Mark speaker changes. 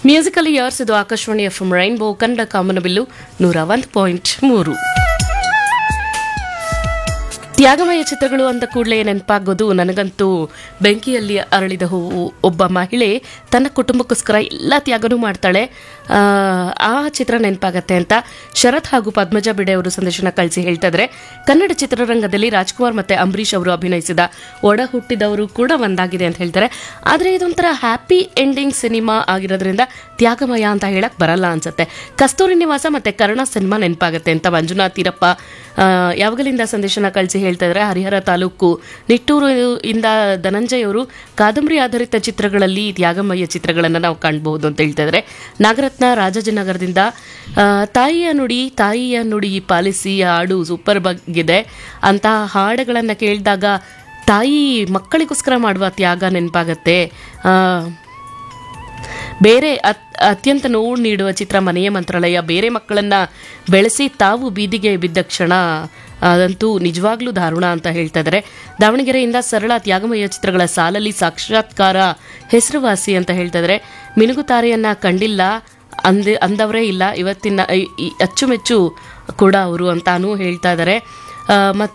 Speaker 1: musical years ಇದು Akashvani F rainbow Kannada ಕಾಮನಬಿಲ್ಲು ನೂರ ಒಂದು ಪಾಯಿಂಟ್ ಮೂರು ತ್ಯಾಗಮಯ ಚಿತ್ರಗಳು ಅಂದ ಕೂಡಲೇ ನೆನಪಾಗೋದು ನನಗಂತೂ ಬೆಂಕಿಯಲ್ಲಿ ಅರಳಿದ ಹೂವು ಒಬ್ಬ ಮಹಿಳೆ ತನ್ನ ಕುಟುಂಬಕ್ಕೋಸ್ಕರ ಎಲ್ಲ ತ್ಯಾಗನೂ ಮಾಡ್ತಾಳೆ ಆ, ಆ ಚಿತ್ರ ನೆನಪಾಗತ್ತೆ ಅಂತ ಶರತ್ ಹಾಗೂ ಪದ್ಮಜ ಬಿಡೆ ಅವರು ಸಂದೇಶನ ಕಳಿಸಿ ಹೇಳ್ತಾ ಇದ್ರೆ ಕನ್ನಡ ಚಿತ್ರರಂಗದಲ್ಲಿ ರಾಜ್ಕುಮಾರ್ ಮತ್ತೆ ಅಂಬರೀಷ್ ಅವರು ಅಭಿನಯಿಸಿದ ಒಡ ಹುಟ್ಟಿದವರು ಕೂಡ ಒಂದಾಗಿದೆ ಅಂತ ಹೇಳ್ತಾರೆ ಆದರೆ ಇದೊಂಥರ ಹ್ಯಾಪಿ ಎಂಡಿಂಗ್ ಸಿನಿಮಾ ಆಗಿರೋದ್ರಿಂದ ತ್ಯಾಗಮಯ ಅಂತ ಹೇಳಕ್ ಬರಲ್ಲ ಅನ್ಸುತ್ತೆ ಕಸ್ತೂರಿ ನಿವಾಸ ಮತ್ತೆ ಕರ್ಣ ಸಿನಿಮಾ ನೆನಪಾಗುತ್ತೆ ಅಂತ ಮಂಜುನಾಥ್ ಈರಪ್ಪ ಆ, ಯಾವಾಗಲಿಂದ ಸಂದೇಶನ ಕಳಿಸಿ ಹೇಳ್ತಾ ಇದ್ದಾರೆ ಹರಿಹರ ತಾಲೂಕು ನಿಟ್ಟೂರು ಇಂದ ಧನಂಜಯ್ ಅವರು ಕಾದಂಬರಿ ಆಧಾರಿತ ಚಿತ್ರಗಳಲ್ಲಿ ತ್ಯಾಗಮಯ ಚಿತ್ರಗಳನ್ನು ನಾವು ಕಾಣಬಹುದು ಅಂತ ಹೇಳ್ತಾ ಇದ್ದಾರೆ ನಾಗರತ್ನ ರಾಜಾಜಿನಗರದಿಂದ ಆ, ತಾಯಿಯ ನುಡಿ ತಾಯಿಯ ನುಡಿ ಪಾಲಿಸಿ ಹಾಡು ಸೂಪರ್ ಬಗ್ಗೆ ಅಂತ ಹಾಡುಗಳನ್ನು ಕೇಳಿದಾಗ ತಾಯಿ ಮಕ್ಕಳಿಗೋಸ್ಕರ ಮಾಡುವ ತ್ಯಾಗ ನೆನಪಾಗತ್ತೆ ಆ, ಬೇರೆ ಅತ್- ಅತ್ಯಂತ ನೋವು ನೀಡುವ ಚಿತ್ರ ಮನೆಯ ಮಂತ್ರಾಲಯ ಬೇರೆ ಮಕ್ಕಳನ್ನ ಬೆಳೆಸಿ ತಾವು ಬೀದಿಗೆ ಬಿದ್ದ ಕ್ಷಣ ಅದಂತೂ ನಿಜವಾಗ್ಲೂ ದಾರುಣ ಅಂತ ಹೇಳ್ತಾ ಇದ್ದಾರೆ ದಾವಣಗೆರೆಯಿಂದ ಸರಳ ತ್ಯಾಗಮಯ ಚಿತ್ರಗಳ ಸಾಲಲ್ಲಿ ಸಾಕ್ಷಾತ್ಕಾರ ಹೆಸರುವಾಸಿ ಅಂತ ಹೇಳ್ತಾ ಇದ್ದಾರೆ ಮಿನುಗುತಾರೆಯನ್ನ ಕಂಡಿಲ್ಲ ಅಂದ ಅಂದವರೇ ಇಲ್ಲ ಇವತ್ತಿನ ಈ- ಈ ಅಚ್ಚುಮೆಚ್ಚು ಕೂಡ ಅವರು ಅಂತಾನೂ ಹೇಳ್ತಾ ಇದ್ದಾರೆ ಆ, ಮತ್ತು